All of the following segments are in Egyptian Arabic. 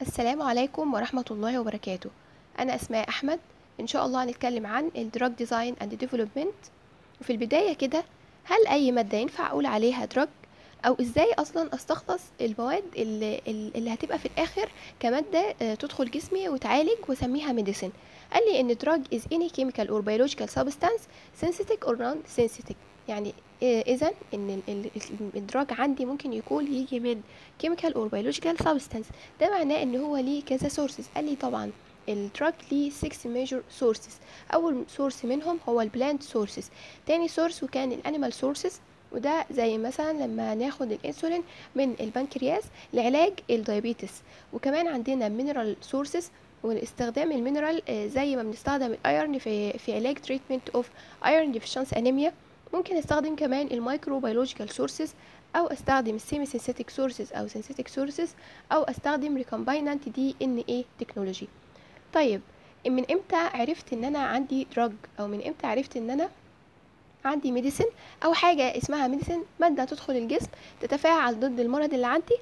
السلام عليكم ورحمة الله وبركاته أنا أسماء أحمد إن شاء الله هنتكلم عن ال Drug Design and Development وفي البداية كده هل أي مادة ينفع أقول عليها drug أو إزاي أصلا أستخلص المواد اللي, اللي هتبقى في الآخر كمادة آه، تدخل جسمي وتعالج وأسميها medicine قال لي إن drug is any chemical or biological substance synthetic or non-synthetic يعني إذا إن ال- ال- ال- الدراج عندي ممكن يكون يجي من chemical or biological substance ده معناه ان هو ليه كذا sources قال لي طبعا الدراج ليه 6 major sources اول source منهم هو البلانت sources تاني source وكان الانيمال sources وده زي مثلا لما ناخد الانسولين من البنكرياس لعلاج الدايابيتس وكمان عندنا mineral sources واستخدام المينرال آه، زي ما بنستخدم الايرن في في علاج تريتمنت اوف ايرن deficiency انيميا ممكن استخدم كمان المايكرو بيولوجيكال سورسز او استخدم السيمي سينثيتك سورسز او سينثيتك سورسز او استخدم ريكومباينانت دي ان اي تكنولوجي طيب من امتى عرفت ان انا عندي دراج او من امتى عرفت ان انا عندي ميديسن او حاجه اسمها ميديسن ماده تدخل الجسم تتفاعل ضد المرض اللي عندي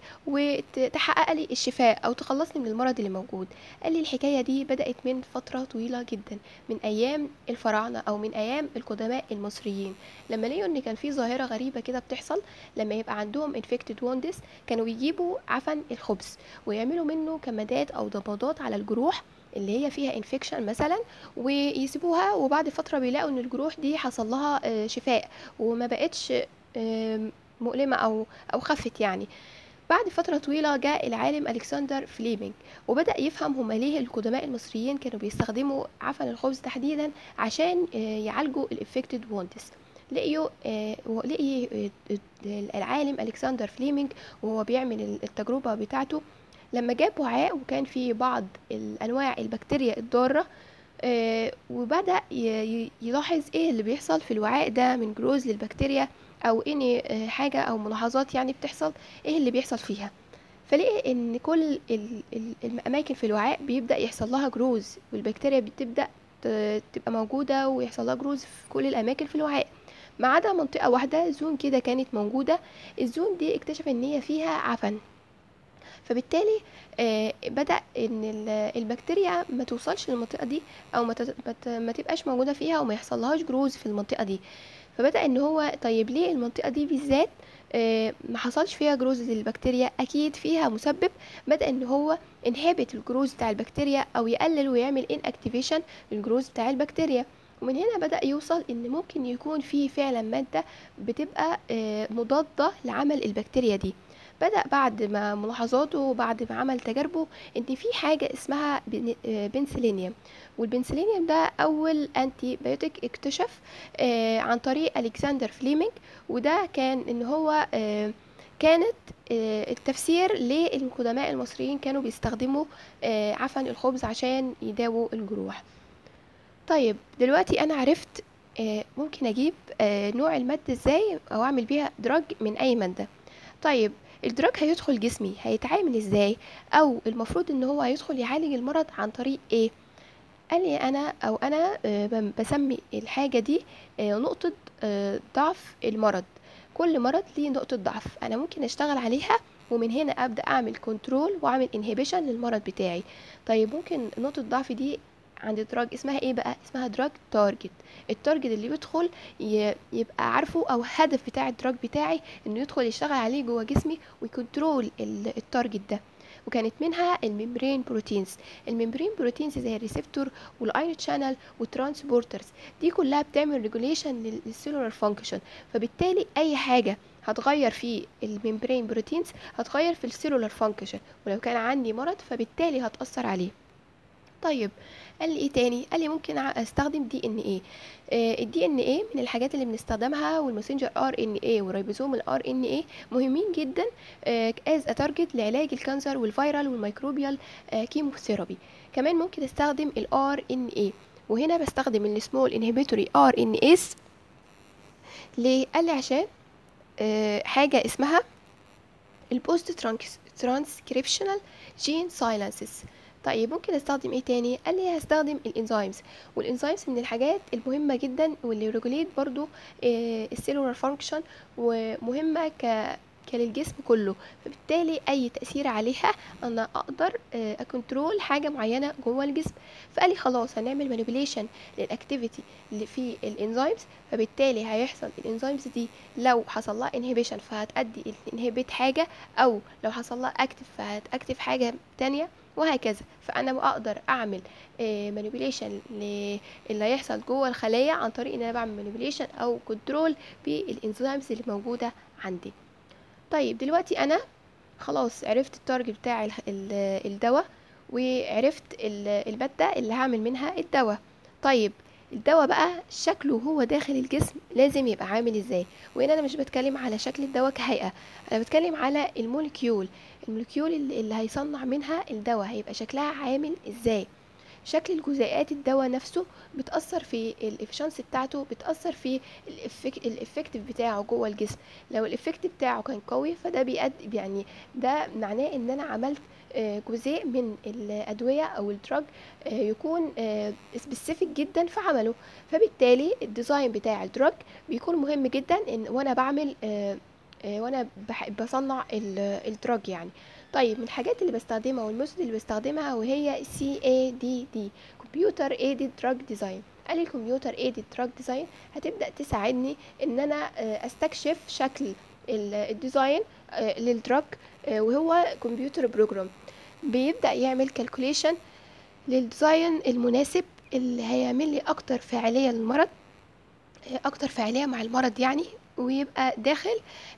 وتحقق لي الشفاء او تخلصني من المرض اللي موجود قال لي الحكايه دي بدات من فتره طويله جدا من ايام الفراعنه او من ايام القدماء المصريين لما لقوا ان كان في ظاهره غريبه كده بتحصل لما يبقى عندهم انفكتد ووندس كانوا بيجيبوا عفن الخبز ويعملوا منه كمادات او ضمادات على الجروح اللي هي فيها انفكشن مثلا ويسيبوها وبعد فتره بيلاقوا ان الجروح دي حصل لها آه، شفاء وما بقتش آم، مؤلمه او او خفت يعني بعد فترة طويلة جاء العالم ألكسندر فليمنج وبدأ يفهم هما ليه القدماء المصريين كانوا بيستخدموا عفن الخبز تحديدا عشان آه، يعالجوا الانفكتد ووندس لقيوا آه، لقي آه، العالم ألكسندر فليمنج وهو بيعمل التجربة بتاعته لما جاب وعاء وكان فيه بعض الأنواع البكتيريا الضارة آه، وبدأ ي- ي- يلاحظ ايه اللي بيحصل في الوعاء ده من جروز للبكتيريا او اني آه، حاجة او ملاحظات يعني بتحصل ايه اللي بيحصل فيها فلقي ان كل ال- ال- الاماكن في الوعاء بيبدأ يحصل لها جروز والبكتيريا بتبدأ ت- تبقى موجودة ويحصل لها جروز في كل الاماكن في الوعاء ما عدا منطقة واحدة زون كده كانت موجودة الزون دي اكتشف ان هي فيها عفن فبالتالي آه، بدأ ان ال- البكتيريا ما توصلش للمنطقة دي او ما, تت- ما ت- ما تبقاش موجودة فيها وما يحصلهاش جروز في المنطقة دي فبدأ ان هو طيب ليه المنطقة دي بالذات آه، ما حصلش فيها جروز للبكتيريا اكيد فيها مسبب بدأ ان هو انهبت الجروز بتاع البكتيريا او يقلل ويعمل ان اكتيفيشن للجروز بتاع البكتيريا ومن هنا بدأ يوصل ان ممكن يكون في فعلا مادة بتبقى آه، مضادة لعمل البكتيريا دي بدأ بعد ما ملاحظاته وبعد ما عمل تجاربه ان في حاجة اسمها بن- آه، بنسلينيوم والبنسلينيوم ده اول انتي بايوتيك اكتشف آه، عن طريق الكسندر فليمنج وده كان ان هو آه، كانت آه، التفسير ليه القدماء المصريين كانوا بيستخدموا آه، عفن الخبز عشان يداووا الجروح طيب دلوقتي انا عرفت آه، ممكن اجيب آه، نوع المادة ازاي او اعمل بيها دراج من اي مادة طيب الدراج هيدخل جسمي هيتعامل ازاي او المفروض ان هو هيدخل يعالج المرض عن طريق ايه قال لي انا او انا آه، بم- بسمي الحاجة دي آه، نقطة آه، ضعف المرض كل مرض ليه نقطة ضعف انا ممكن اشتغل عليها ومن هنا ابدا اعمل كنترول واعمل انهبيشن للمرض بتاعي طيب ممكن نقطة ضعف دي عند دراج اسمها ايه بقى اسمها دراج تارجت التارجت اللي بيدخل ي- يبقى عارفه او الهدف بتاع الدراج بتاعي انه يدخل يشتغل عليه جوه جسمي ويكنترول ال- التارجت ده وكانت منها الممبرين بروتينز الممبرين بروتينز زي الريسبتور والايون شانل والترانسبورترز دي كلها بتعمل ريجوليشن للسيلولار فانكشن فبالتالي اي حاجه هتغير في الممبرين بروتينز هتغير في السيلولار فانكشن ولو كان عندي مرض فبالتالي هتاثر عليه طيب قال لي ايه تاني قال لي ممكن ع- استخدم دي ان ايه الدي ان ايه من الحاجات اللي بنستخدمها والماسنجر ار ان ايه والريبوزوم الار ان ايه مهمين جدا از اتارجت لعلاج الكانسر والفيرال والميكروبيال كيموثيرابي كمان ممكن استخدم الار ان ايه وهنا بستخدم السمول انهبيتوري ار ان اس ليه قال لي عشان آه، حاجه اسمها البوست ترانسكريبشنال جين سايلنسز طيب ممكن استخدم ايه تاني قال لي هستخدم الانزيمز والانزيمز من الحاجات المهمه جدا واللي ريجوليت برضو السيلولار فانكشن ومهمه ك للجسم كله فبالتالي اي تاثير عليها انا اقدر آه، اكنترول حاجه معينه جوه الجسم فقال لي خلاص هنعمل مانيبيوليشن للاكتيفيتي اللي في الانزيمز فبالتالي هيحصل الانزيمز دي لو حصل لها انهبيشن فهتأدي انهبيت حاجه او لو حصل لها اكتف فهتاكتف حاجه تانية وهكذا فانا اقدر اعمل مانيبيوليشن اللي هيحصل جوه الخلايا عن طريق ان انا بعمل مانيبيوليشن او كنترول بالانزيمز اللي موجوده عندي طيب دلوقتي انا خلاص عرفت التارجت بتاع الدواء وعرفت المادة اللي هعمل منها الدواء طيب الدواء بقى شكله هو داخل الجسم لازم يبقى عامل ازاي وهنا انا مش بتكلم على شكل الدواء كهيئة انا بتكلم على المولكيول المولكيول اللي هيصنع منها الدواء هيبقى شكلها عامل ازاي شكل الجزيئات الدواء نفسه بتأثر في الافشنس بتاعته بتأثر في الافكتيف بتاعه جوه الجسم لو الافكت بتاعه كان قوي فده بيأدي يعني ده معناه ان انا عملت جزء من الادويه او الدراج يكون سبيسيفيك جدا في عمله فبالتالي الديزاين بتاع الدراج بيكون مهم جدا ان وانا بعمل وانا بصنع الدراج يعني طيب من الحاجات اللي بستخدمها والميثود اللي بستخدمها وهي سي اي دي دي كمبيوتر ايدد دراج ديزاين قال لي الكمبيوتر ايدد دراج ديزاين هتبدا تساعدني ان انا استكشف شكل الديزاين للدراج وهو كمبيوتر بروجرام بيبدا يعمل كالكوليشن للديزاين المناسب اللي هيعمل لي اكتر فاعليه للمرض اكتر فاعليه مع المرض يعني ويبقى داخل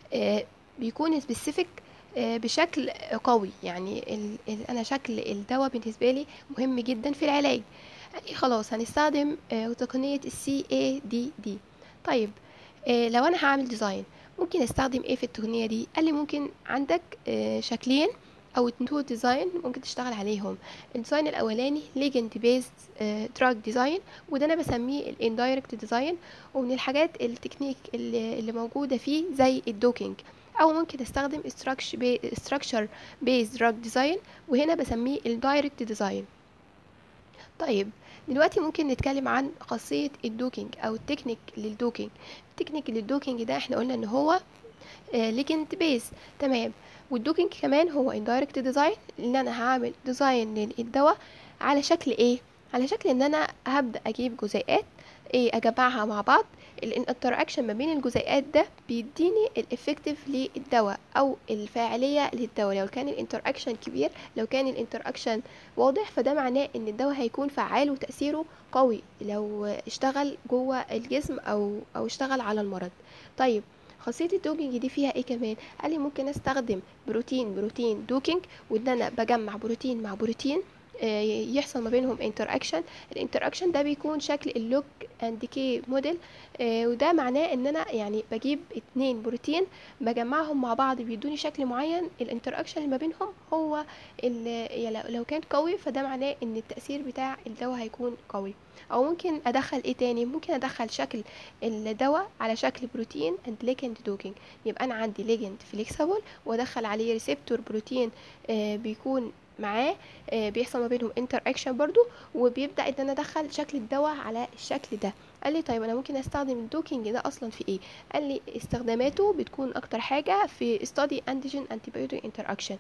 بيكون سبيسيفيك بشكل قوي يعني ال ال انا شكل الدواء بالنسبه لي مهم جدا في العلاج خلاص هنستخدم تقنيه السي اي دي دي طيب لو انا هعمل ديزاين ممكن استخدم ايه في التقنيه دي قال لي ممكن عندك شكلين او تو ديزاين ممكن تشتغل عليهم الديزاين الاولاني ليجند بيست دراج ديزاين وده انا بسميه الاندايركت ديزاين ومن الحاجات التكنيك اللي, اللي موجوده فيه زي الدوكينج او ممكن استخدم structure based drug design وهنا بسميه الدايركت ديزاين طيب دلوقتي ممكن نتكلم عن خاصية الدوكينج او التكنيك للدوكينج التكنيك للدوكينج ده احنا قلنا ان هو ليجند بيز تمام والدوكينج كمان هو اندايركت ديزاين ان انا هعمل ديزاين للدواء على شكل ايه على شكل ان انا هبدا اجيب جزيئات ايه اجمعها مع بعض الانتراكشن ما بين الجزيئات ده بيديني الافكتيف للدواء او الفاعليه للدواء لو كان الانتراكشن كبير لو كان الانتراكشن واضح فده معناه ان الدواء هيكون فعال وتاثيره قوي لو اشتغل جوه الجسم او او اشتغل على المرض طيب خاصية الدوكينج دي فيها ايه كمان قال لي ممكن استخدم بروتين بروتين دوكينج وان انا بجمع بروتين مع بروتين يحصل ما بينهم انتراكشن الانتراكشن ده بيكون شكل اللوك اند كي موديل وده معناه ان انا يعني بجيب اتنين بروتين بجمعهم مع بعض بيدوني شكل معين الانتراكشن اللي ما بينهم هو اللي لو كان قوي فده معناه ان التاثير بتاع الدواء هيكون قوي او ممكن ادخل ايه تاني ممكن ادخل شكل الدواء على شكل بروتين اند ليجند دوكينج يبقى انا عندي ليجند فليكسبل وادخل عليه ريسبتور بروتين آه بيكون معاه آه بيحصل ما بينهم انتر اكشن برضو وبيبدا ان انا ادخل شكل الدواء على الشكل ده قال لي طيب انا ممكن استخدم الدوكينج ده اصلا في ايه قال لي استخداماته بتكون اكتر حاجه في ستادي انتيجين انتيبيوتيك انتر اكشن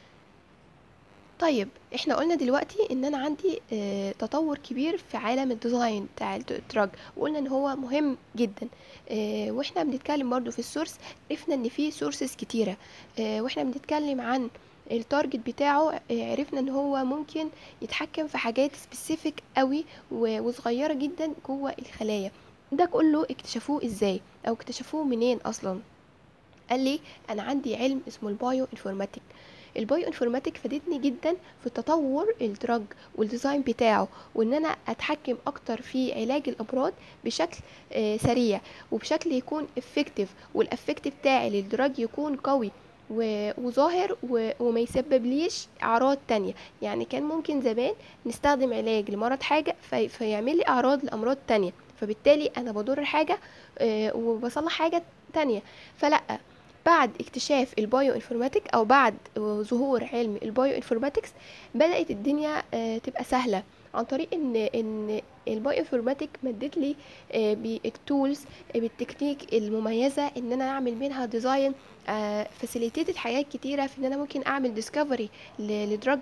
طيب احنا قلنا دلوقتي ان انا عندي اه تطور كبير في عالم الديزاين بتاع الدراج وقلنا ان هو مهم جدا اه واحنا بنتكلم برضو في السورس عرفنا ان في سورسز كتيره اه واحنا بنتكلم عن التارجت بتاعه عرفنا ان هو ممكن يتحكم في حاجات سبيسيفيك قوي وصغيره جدا جوه الخلايا ده كله اكتشفوه ازاي او اكتشفوه منين اصلا قال لي انا عندي علم اسمه البايو انفورماتيك البايو انفورماتيك فادتني جدا في تطور الدراج والديزاين بتاعه وان انا اتحكم اكتر في علاج الامراض بشكل آه سريع وبشكل يكون افكتيف والافكت بتاعي للدراج يكون قوي وظاهر وما يسبب ليش اعراض تانية يعني كان ممكن زمان نستخدم علاج لمرض حاجة في فيعمل لي اعراض لامراض تانية فبالتالي انا بضر حاجة آه وبصلح حاجة تانية فلا بعد اكتشاف البايو انفورماتيك او بعد ظهور علم البايو انفورماتكس بدات الدنيا تبقى سهله عن طريق ان ان البايو انفورماتيك مدت لي آه، بالتولز آه، بالتكنيك المميزه ان انا اعمل منها ديزاين فاسيليتيتد حاجات كتيره في ان انا ممكن اعمل ديسكفري لدراج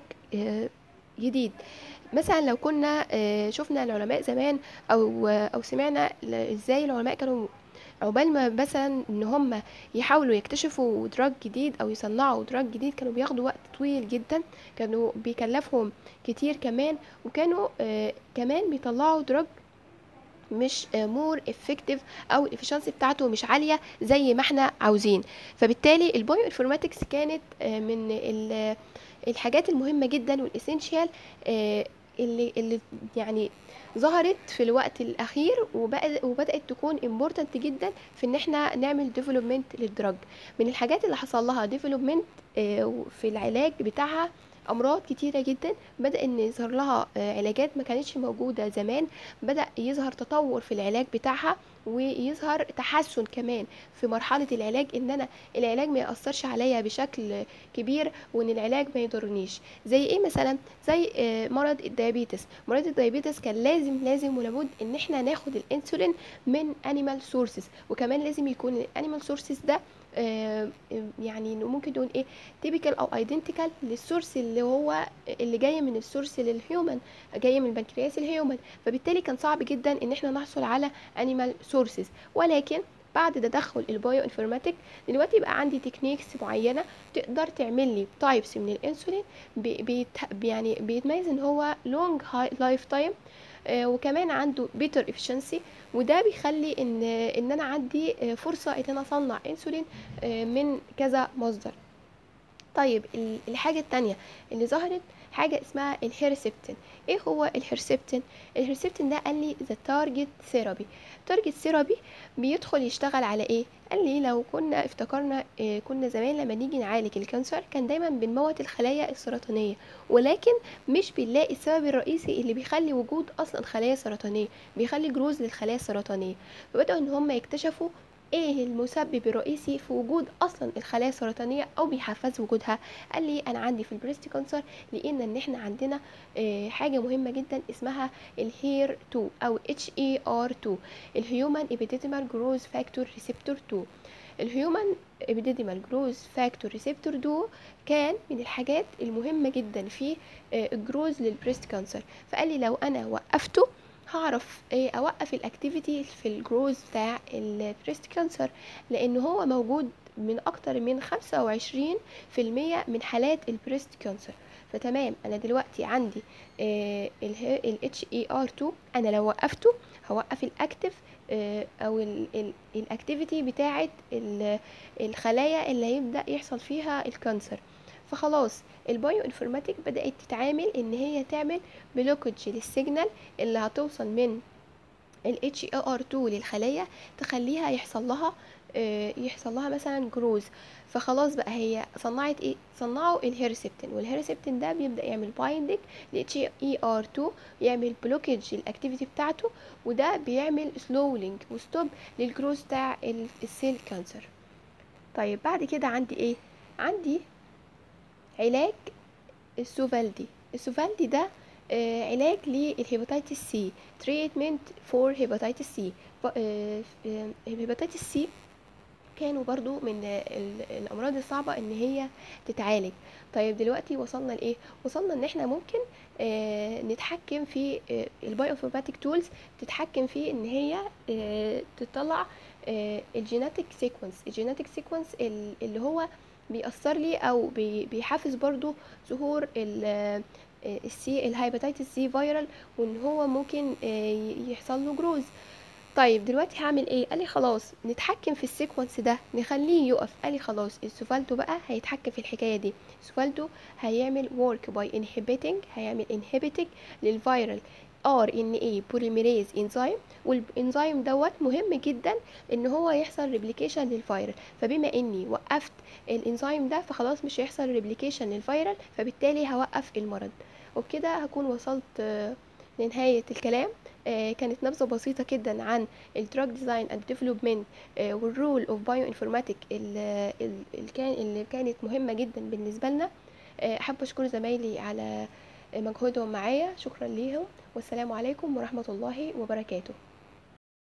جديد مثلا لو كنا آه، شفنا العلماء زمان او او سمعنا ل- ازاي العلماء كانوا عقبال ما مثلا ان هم يحاولوا يكتشفوا دراج جديد او يصنعوا دراج جديد كانوا بياخدوا وقت طويل جدا كانوا بيكلفهم كتير كمان وكانوا آه كمان بيطلعوا دراج مش مور افكتيف او الافشنسي بتاعته مش عاليه زي ما احنا عاوزين فبالتالي البايو انفورماتكس كانت آه، من ال- الحاجات المهمه جدا والاسينشال اللي اللي يعني ظهرت في الوقت الاخير وبقى وبدات تكون امبورتنت جدا في ان احنا نعمل ديفلوبمنت للدرج من الحاجات اللي حصل لها ديفلوبمنت في العلاج بتاعها امراض كتيره جدا بدا ان يظهر لها آه، علاجات ما كانتش موجوده زمان بدا يظهر تطور في العلاج بتاعها ويظهر تحسن كمان في مرحله العلاج ان انا العلاج ما ياثرش عليا بشكل كبير وان العلاج ما يضرنيش زي ايه مثلا زي آه، مرض الديابيتس مرض الديابيتس كان لازم لازم ولابد ان احنا ناخد الانسولين من انيمال سورسز وكمان لازم يكون الانيمال سورسز ده آه، يعني ممكن نقول ايه تيبيكال او ايدنتيكال للسورس اللي هو اللي جاي من السورس للهيومن جاي من البنكرياس الهيومن فبالتالي كان صعب جدا ان احنا نحصل على انيمال سورسز ولكن بعد تدخل البايو انفورماتيك دلوقتي بقى عندي تكنيكس معينه تقدر تعمل لي تايبس من الانسولين بي بيت يعني بيتميز ان هو لونج لايف تايم وكمان عنده بيتر افشنسي وده بيخلي ان ان انا عندي آه، فرصه ان انا اصنع انسولين آه، من كذا مصدر طيب ال- الحاجة التانية اللي ظهرت حاجة اسمها الهيرسبتين ايه هو الهيرسبتين الهيرسبتين ده قال لي ذا تارجت ثيرابي تارجت ثيرابي بيدخل يشتغل على ايه قال لي لو كنا افتكرنا إيه كنا زمان لما نيجي نعالج الكانسر كان دايما بنموت الخلايا السرطانية ولكن مش بنلاقي السبب الرئيسي اللي بيخلي وجود اصلا خلايا سرطانية بيخلي جروز للخلايا السرطانية فبدأوا ان هم يكتشفوا ايه المسبب الرئيسي في وجود اصلا الخلايا السرطانيه او بيحفز وجودها قال لي انا عندي في البريست كانسر لقينا ان احنا عندنا آه، حاجه مهمه جدا اسمها الهير 2 او اتش اي ار 2 الهيومن ابيديديمال جروز فاكتور ريسبتور 2 الهيومن ابيديديمال جروز فاكتور ريسبتور 2 كان من الحاجات المهمه جدا في آه، الجروز للبريست كانسر فقال لي لو انا وقفته هعرف ايه اوقف الاكتيفيتي في الجروز بتاع البريست كانسر لان هو موجود من اكتر من 25% من حالات البريست كانسر فتمام انا دلوقتي عندي ال HER2 انا لو وقفته هوقف الاكتف آه، او الاكتيفيتي بتاعه ال- الخلايا اللي هيبدا يحصل فيها الكانسر فخلاص البايو انفورماتيك بدات تتعامل ان هي تعمل بلوكج للسيجنال اللي هتوصل من ال HER2 للخلايا تخليها يحصل لها آه، يحصل لها مثلا جروز فخلاص بقى هي صنعت ايه صنعوا الهيرسبتين والهيرسبتين ده بيبدا يعمل بايندنج ل HER2 يعمل بلوكج الاكتيفيتي بتاعته وده بيعمل سلولينج وستوب للجروز بتاع ال- السيل كانسر طيب بعد كده عندي ايه عندي علاج السوفالدي السوفالدي ده آه، علاج للهيباتيتس سي تريتمنت فور هيباتيتس سي هيباتيتس سي كانوا برضو من ال- الامراض الصعبه ان هي تتعالج طيب دلوقتي وصلنا لايه وصلنا ان احنا ممكن آه، نتحكم في البايو انفورماتيك تولز تتحكم في ان هي آه، تطلع الجيناتيك سيكونس الجيناتيك سيكونس اللي هو بيأثر لي او بي- بيحفز برضو ظهور ال- آه، السي الهايباتيتس سي فيرال وان هو ممكن آه، يحصل له جروز طيب دلوقتي هعمل ايه قال لي خلاص نتحكم في السيكونس ده نخليه يقف قال لي خلاص السوفالتو بقى هيتحكم في الحكايه دي السوفالتو هيعمل work by inhibiting هيعمل inhibiting للفيرال ار ان اي بوليميريز انزيم والانزيم دوت مهم جدا ان هو يحصل ريبليكيشن للفيرال فبما اني وقفت الانزيم ده فخلاص مش هيحصل ريبليكيشن للفيرال فبالتالي هوقف المرض وبكده هكون وصلت آه، لنهاية الكلام آه، كانت نبذة بسيطة جدا عن الدراج ديزاين اند ديفلوبمنت والرول اوف بايو انفورماتيك اللي كانت مهمة جدا بالنسبة لنا آه، احب اشكر زمايلي على مجهودهم معايا شكرا ليهم والسلام عليكم ورحمة الله وبركاته